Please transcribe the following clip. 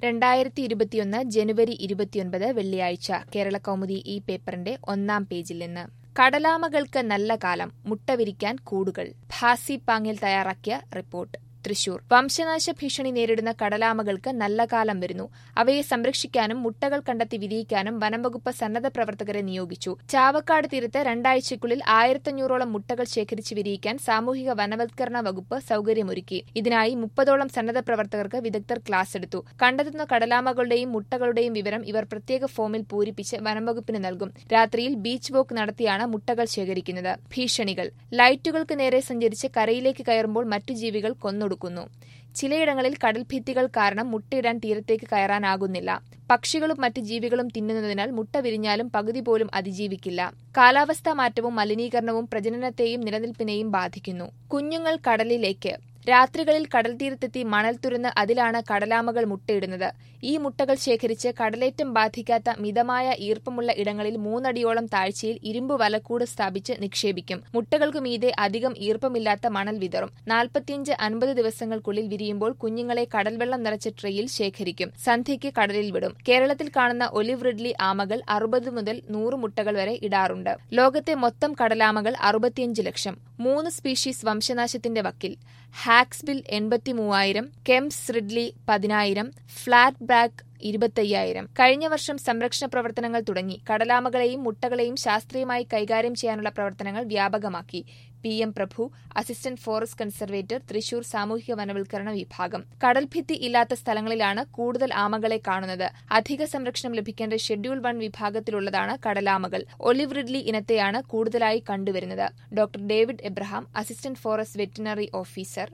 രണ്ടായിരത്തി ഇരുപത്തിയൊന്ന് ജനുവരി ഇരുപത്തിയൊൻപത് വെള്ളിയാഴ്ച കേരള കൗമുദി ഈ പേപ്പറിന്റെ ഒന്നാം പേജിൽ നിന്ന് കടലാമകൾക്ക് നല്ല കാലം മുട്ട വിരിക്കാൻ കൂടുകൾ ഭാസി പാങ്ങിൽ തയ്യാറാക്കിയ റിപ്പോർട്ട് തൃശൂർ വംശനാശ ഭീഷണി നേരിടുന്ന കടലാമകൾക്ക് നല്ല കാലം വരുന്നു അവയെ സംരക്ഷിക്കാനും മുട്ടകൾ കണ്ടെത്തി വിരിയിക്കാനും വനംവകുപ്പ് സന്നദ്ധ പ്രവർത്തകരെ നിയോഗിച്ചു ചാവക്കാട് തീരത്ത് രണ്ടാഴ്ചയ്ക്കുള്ളിൽ ആയിരത്തഞ്ഞൂറോളം മുട്ടകൾ ശേഖരിച്ച് വിരിയിക്കാൻ സാമൂഹിക വനവത്കരണ വകുപ്പ് സൌകര്യമൊരുക്കി ഇതിനായി മുപ്പതോളം സന്നദ്ധ പ്രവർത്തകർക്ക് വിദഗ്ധർ ക്ലാസ് എടുത്തു കണ്ടെത്തുന്ന കടലാമകളുടെയും മുട്ടകളുടെയും വിവരം ഇവർ പ്രത്യേക ഫോമിൽ പൂരിപ്പിച്ച് വനംവകുപ്പിന് നൽകും രാത്രിയിൽ ബീച്ച് വോക്ക് നടത്തിയാണ് മുട്ടകൾ ശേഖരിക്കുന്നത് ഭീഷണികൾ ലൈറ്റുകൾക്ക് നേരെ സഞ്ചരിച്ച് കരയിലേക്ക് കയറുമ്പോൾ മറ്റു ജീവികൾ കൊന്നൊടുക്കുന്നു ചിലയിടങ്ങളിൽ കടൽഭിത്തികൾ കാരണം മുട്ടയിടാൻ തീരത്തേക്ക് കയറാനാകുന്നില്ല പക്ഷികളും മറ്റ് ജീവികളും തിന്നുന്നതിനാൽ മുട്ട വിരിഞ്ഞാലും പകുതി പോലും അതിജീവിക്കില്ല കാലാവസ്ഥാ മാറ്റവും മലിനീകരണവും പ്രജനനത്തെയും നിലനിൽപ്പിനെയും ബാധിക്കുന്നു കുഞ്ഞുങ്ങൾ കടലിലേക്ക് രാത്രികളിൽ കടൽ തീരത്തെത്തി മണൽ തുരന്ന് അതിലാണ് കടലാമകൾ മുട്ടയിടുന്നത് ഈ മുട്ടകൾ ശേഖരിച്ച് കടലേറ്റം ബാധിക്കാത്ത മിതമായ ഈർപ്പമുള്ള ഇടങ്ങളിൽ മൂന്നടിയോളം താഴ്ചയിൽ ഇരുമ്പ് വലക്കൂട് സ്ഥാപിച്ച് നിക്ഷേപിക്കും മുട്ടകൾക്കു മീതെ അധികം ഈർപ്പമില്ലാത്ത മണൽ വിതറും നാൽപ്പത്തിയഞ്ച് അൻപത് ദിവസങ്ങൾക്കുള്ളിൽ വിരിയുമ്പോൾ കുഞ്ഞുങ്ങളെ കടൽവെള്ളം നിറച്ച ട്രെയിൽ ശേഖരിക്കും സന്ധ്യയ്ക്ക് കടലിൽ വിടും കേരളത്തിൽ കാണുന്ന ഒലിവ് റിഡ്ലി ആമകൾ അറുപത് മുതൽ നൂറ് മുട്ടകൾ വരെ ഇടാറുണ്ട് ലോകത്തെ മൊത്തം കടലാമകൾ അറുപത്തിയഞ്ച് ലക്ഷം മൂന്ന് സ്പീഷീസ് വംശനാശത്തിന്റെ വക്കിൽ ഹാക്സ്ബിൽ എൺപത്തി മൂവായിരം കെംസ് റിഡ്ലി പതിനായിരം ഫ്ലാറ്റ് ബാക്ക് ഇരുപത്തയ്യായിരം കഴിഞ്ഞ വർഷം സംരക്ഷണ പ്രവർത്തനങ്ങൾ തുടങ്ങി കടലാമകളെയും മുട്ടകളെയും ശാസ്ത്രീയമായി കൈകാര്യം ചെയ്യാനുള്ള പ്രവർത്തനങ്ങൾ വ്യാപകമാക്കി P M Prabhu assistant forest conservator Thrissur സാമൂഹിക വനവൽക്കരണ വിഭാഗം കടൽഭിത്തി ഇല്ലാത്ത സ്ഥലങ്ങളിലാണ് കൂടുതൽ ആമകളെ കാണുന്നത് അധിക സംരക്ഷണം ലഭിക്കേണ്ട ഷെഡ്യൂൾ വൺ വിഭാഗത്തിലുള്ളതാണ് കടലാമകൾ ഒലിവ് റിഡ്ലി ഇനത്തെയാണ് കൂടുതലായി കണ്ടുവരുന്നത് doctor David Abraham assistant forest veterinary officer